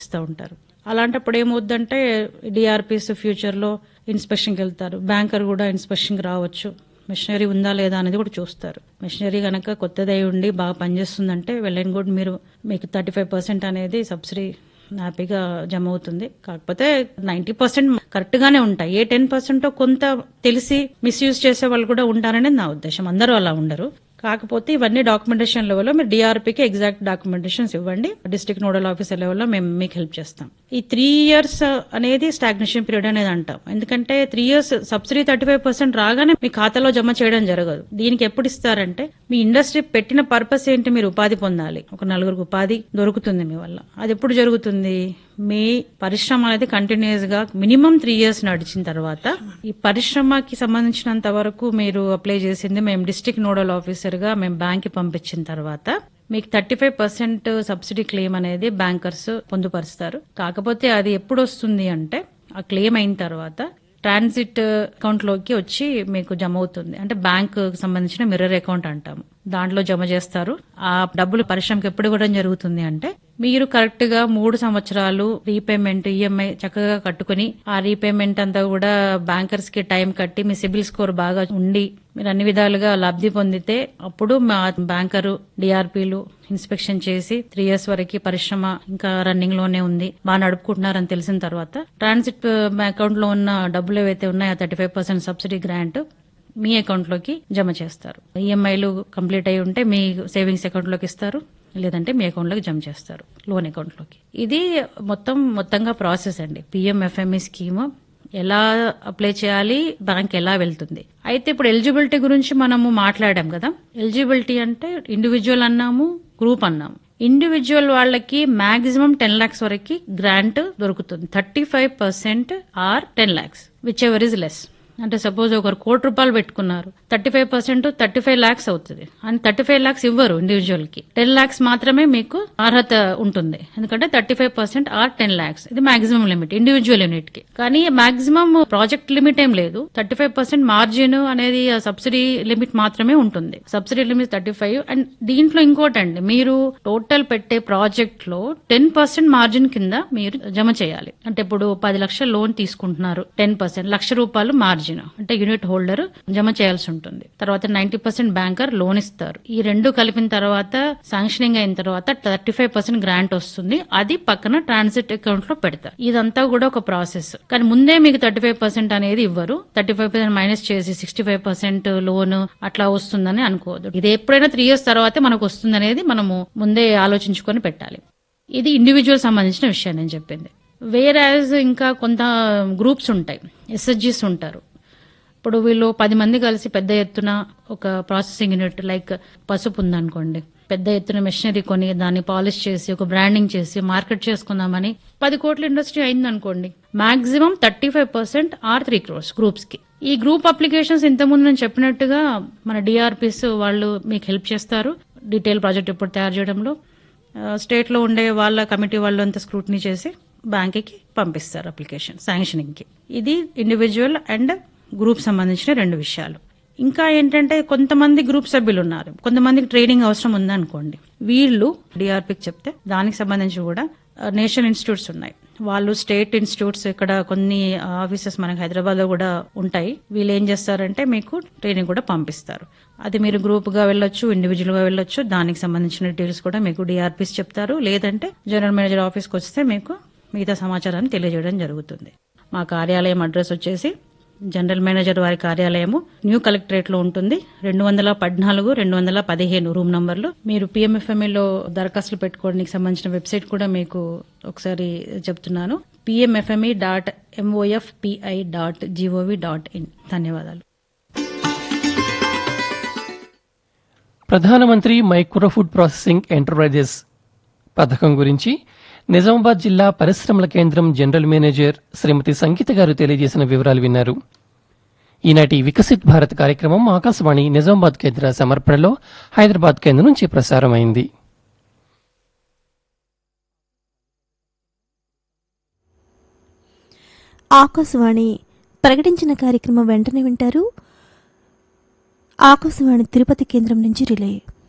ఇస్తూ ఉంటారు అలాంటప్పుడు ఏమవుద్దంటే డిఆర్పిస్ ఫ్యూచర్లో ఇన్స్పెక్షన్కి వెళ్తారు బ్యాంకర్ కూడా ఇన్స్పెక్షన్కి రావచ్చు మిషనరీ ఉందా లేదా అనేది కూడా చూస్తారు మిషనరీ కనుక కొత్తదై ఉండి బాగా పనిచేస్తుందంటే వెల్ అండ్ గుడ్ మీరు మీకు థర్టీ ఫైవ్ పర్సెంట్ అనేది సబ్సిడీ హ్యాపీగా జమ అవుతుంది కాకపోతే నైన్టీ పర్సెంట్ కరెక్ట్ గానే ఉంటాయి ఏ టెన్ పర్సెంట్ కొంత తెలిసి మిస్యూజ్ చేసే వాళ్ళు కూడా ఉంటారనేది నా ఉద్దేశం అందరూ అలా ఉండరు కాకపోతే ఇవన్నీ డాక్యుమెంటేషన్ లెవెల్లో మీరు డిఆర్పీకి ఎగ్జాక్ట్ డాక్యుమెంటేషన్స్ ఇవ్వండి డిస్ట్రిక్ట్ నోడల్ ఆఫీసర్ లెవెల్లో మేము మీకు హెల్ప్ చేస్తాం ఈ త్రీ ఇయర్స్ అనేది స్టాగ్నేషన్ పీరియడ్ అనేది అంటాం ఎందుకంటే three years subsidy thirty five percent రాగానే మీ ఖాతాలో జమ చేయడం జరగదు దీనికి ఎప్పుడు ఇస్తారంటే మీ ఇండస్ట్రీ పెట్టిన పర్పస్ ఏంటి మీరు ఉపాధి పొందాలి ఒక నలుగురికి ఉపాధి దొరుకుతుంది మీ వల్ల అది ఎప్పుడు జరుగుతుంది మీ పరిశ్రమ అనేది కంటిన్యూస్ గా మినిమం త్రీ ఇయర్స్ నడిచిన తర్వాత ఈ పరిశ్రమకి సంబంధించినంత వరకు మీరు అప్లై చేసింది మేము డిస్ట్రిక్ట్ నోడల్ ఆఫీసర్ గా మేము బ్యాంక్ కి పంపించిన తర్వాత మీకు thirty five percent subsidy claim అనేది బ్యాంకర్స్ పొందుపరుస్తారు కాకపోతే అది ఎప్పుడు వస్తుంది అంటే ఆ క్లెయిమ్ అయిన తర్వాత ట్రాన్సిట్ అకౌంట్ లోకి వచ్చి మీకు జమ అవుతుంది అంటే బ్యాంక్ సంబంధించిన మిర్రర్ అకౌంట్ అంటాము దాంట్లో జమ చేస్తారు ఆ డబ్బులు పరిశ్రమకి ఎప్పుడు ఇవ్వడం జరుగుతుంది అంటే మీరు కరెక్ట్ గా మూడు సంవత్సరాలు రీపేమెంట్ ఈఎంఐ చక్కగా కట్టుకుని ఆ రీపేమెంట్ అంతా కూడా బ్యాంకర్స్ కి టైం కట్టి మీ సిబిల్ స్కోర్ బాగా ఉండి మీరు అన్ని విధాలుగా లబ్ధి పొందితే అప్పుడు మా బ్యాంకరు డిఆర్పీలు ఇన్స్పెక్షన్ చేసి త్రీ ఇయర్స్ వరకు పరిశ్రమ ఇంకా రన్నింగ్ లోనే ఉంది బాగా నడుపుకుంటున్నారని తెలిసిన తర్వాత ట్రాన్సిట్ అకౌంట్ లో ఉన్న డబ్బులు ఏవైతే ఉన్నాయో thirty five percent subsidy grant మీ అకౌంట్ లోకి జమ చేస్తారు ఈఎంఐలు కంప్లీట్ అయి ఉంటే మీ సేవింగ్స్ అకౌంట్ లోకి ఇస్తారు లేదంటే మీ అకౌంట్ లోకి జమ చేస్తారు లోన్ అకౌంట్ లోకి ఇది మొత్తం మొత్తంగా ప్రాసెస్ అండి పిఎంఎఫ్ఎంఈ స్కీమ్ ఎలా అప్లై చేయాలి బ్యాంక్ ఎలా వెళ్తుంది అయితే ఇప్పుడు ఎలిజిబిలిటీ గురించి మనము మాట్లాడాం కదా ఎలిజిబిలిటీ అంటే ఇండివిజువల్ అన్నాము గ్రూప్ అన్నాము ఇండివిజువల్ వాళ్ళకి మాక్సిమం టెన్ లాక్స్ వరకు గ్రాంట్ దొరుకుతుంది thirty five percent or ten lakhs whichever is less అంటే సపోజ్ ఒకరు కోటి రూపాయలు పెట్టుకున్నారు thirty five percent thirty five lakhs అవుతుంది అండ్ థర్టీ ఫైవ్ లాక్స్ ఇవ్వరు ఇండివిజువల్ కి టెన్ లాక్స్ మాత్రమే మీకు అర్హత ఉంటుంది ఎందుకంటే thirty five percent or ten lakhs ఇది మాక్సిమం లిమిట్ ఇండివిజువల్ యూనిట్ కి కానీ మాక్సిమం ప్రాజెక్ట్ లిమిట్ ఏం లేదు థర్టీ ఫైవ్ పర్సెంట్ మార్జిన్ అనేది సబ్సిడీ లిమిట్ మాత్రమే ఉంటుంది subsidy limit thirty five and దీంట్లో ఇంకోటండి మీరు టోటల్ పెట్టే ప్రాజెక్ట్ లో టెన్ పర్సెంట్ మార్జిన్ కింద మీరు జమ చేయాలి అంటే ఇప్పుడు పది లక్షల లోన్ తీసుకుంటున్నారు టెన్ పర్సెంట్ లక్ష రూపాయలు మార్జిన్ అంటే యూనిట్ హోల్డర్ జమ చేయాల్సి ఉంటుంది తర్వాత నైన్టీ పర్సెంట్ బ్యాంకర్ లోన్ ఇస్తారు ఈ రెండు కలిపిన తర్వాత శాంక్షనింగ్ అయిన తర్వాత థర్టీ ఫైవ్ పర్సెంట్ గ్రాంట్ వస్తుంది అది పక్కన ట్రాన్సిట్ అకౌంట్ లో పెడతారు ఇదంతా కూడా ఒక ప్రాసెస్ కానీ ముందే మీకు థర్టీ ఫైవ్ పర్సెంట్ అనేది ఇవ్వరు థర్టీ ఫైవ్ పర్సెంట్ మైనస్ చేసి సిక్స్టీ ఫైవ్ పర్సెంట్ లోన్ అట్లా వస్తుందని అనుకోవద్దు ఇది ఎప్పుడైనా త్రీ ఇయర్స్ తర్వాతే మనకు వస్తుంది అనేది మనము ముందే ఆలోచించుకొని పెట్టాలి ఇది ఇండివిజువల్ సంబంధించిన విషయం నేను చెప్పింది వేరాజ్ ఇంకా కొంత గ్రూప్స్ ఉంటాయి ఎస్ఎస్జీస్ ఉంటారు ఇప్పుడు వీళ్ళు పది మంది కలిసి పెద్ద ఎత్తున ఒక ప్రాసెసింగ్ యూనిట్ లైక్ పసుపు ఉందనుకోండి పెద్ద ఎత్తున మెషినరీ కొని దాన్ని పాలిష్ చేసి ఒక బ్రాండింగ్ చేసి మార్కెట్ చేసుకుందామని పది కోట్ల ఇండస్ట్రీ అయిందనుకోండి maximum thirty five percent or three crores groups కి ఈ గ్రూప్ అప్లికేషన్స్ ఇంతకుముందు నేను చెప్పినట్టుగా మన డిఆర్పిస్ వాళ్ళు మీకు హెల్ప్ చేస్తారు డీటెయిల్ ప్రాజెక్ట్ ఇప్పుడు తయారు చేయడంలో స్టేట్ లో ఉండే వాళ్ళ కమిటీ వాళ్ళు అంతా స్క్రూటినీ చేసి బ్యాంక్ కి పంపిస్తారు అప్లికేషన్ శాంక్షనింగ్ కి ఇది ఇండివిజువల్ అండ్ గ్రూప్ సంబంధించిన రెండు విషయాలు ఇంకా ఏంటంటే కొంతమంది గ్రూప్ సభ్యులు ఉన్నారు కొంతమందికి ట్రైనింగ్ అవసరం ఉందనుకోండి వీళ్ళు డిఆర్పికి చెప్తే దానికి సంబంధించి కూడా నేషనల్ ఇన్స్టిట్యూట్స్ ఉన్నాయి వాళ్ళు స్టేట్ ఇన్స్టిట్యూట్స్ ఇక్కడ కొన్ని ఆఫీసెస్ మనకి హైదరాబాద్ లో కూడా ఉంటాయి వీళ్ళు ఏం చేస్తారంటే మీకు ట్రైనింగ్ కూడా పంపిస్తారు అది మీరు గ్రూప్ గా వెళ్ళొచ్చు ఇండివిజువల్ గా వెళ్ళొచ్చు దానికి సంబంధించిన డీటెయిల్స్ కూడా మీకు డిఆర్పిస్ చెప్తారు లేదంటే జనరల్ మేనేజర్ ఆఫీస్కి వస్తే మీకు మిగతా సమాచారాన్ని తెలియజేయడం జరుగుతుంది మా కార్యాలయం అడ్రస్ వచ్చేసి జనరల్ మేనేజర్ వారి కార్యాలయము న్యూ కలెక్టరేట్ లో ఉంటుంది రెండు వందల పద్నాలుగు రెండు వందల పదిహేను రూమ్ నంబర్లు మీరు పిఎంఎఫ్ఎంఈలో దరఖాస్తులు పెట్టుకోవడానికి సంబంధించిన వెబ్సైట్ కూడా మీకు ఒకసారి చెప్తున్నాను PMFME dot MOFPI dot GOV dot in ధన్యవాదాలు ప్రధానమంత్రి మైక్రో ఫుడ్ ప్రాసెసింగ్ ఎంటర్ప్రైజెస్ పథకం గురించి నిజామాబాద్ జిల్లా పరిశ్రమల కేంద్రం జనరల్ మేనేజర్ శ్రీమతి సంగీత గారు తెలియజేసిన వివరాలు విన్నారు ఈనాటి వికసిత్ భారత్ కార్యక్రమం ఆకాశవాణి నిజామాబాద్ కేంద్ర సమర్పణలో హైదరాబాద్ కేంద్రం నుంచి ప్రసారమైంది ఆకాశవాణి ప్రకటించిన కార్యక్రమం వెంటనే వింటారు ఆకాశవాణి తిరుపతి కేంద్రం నుంచి రిలే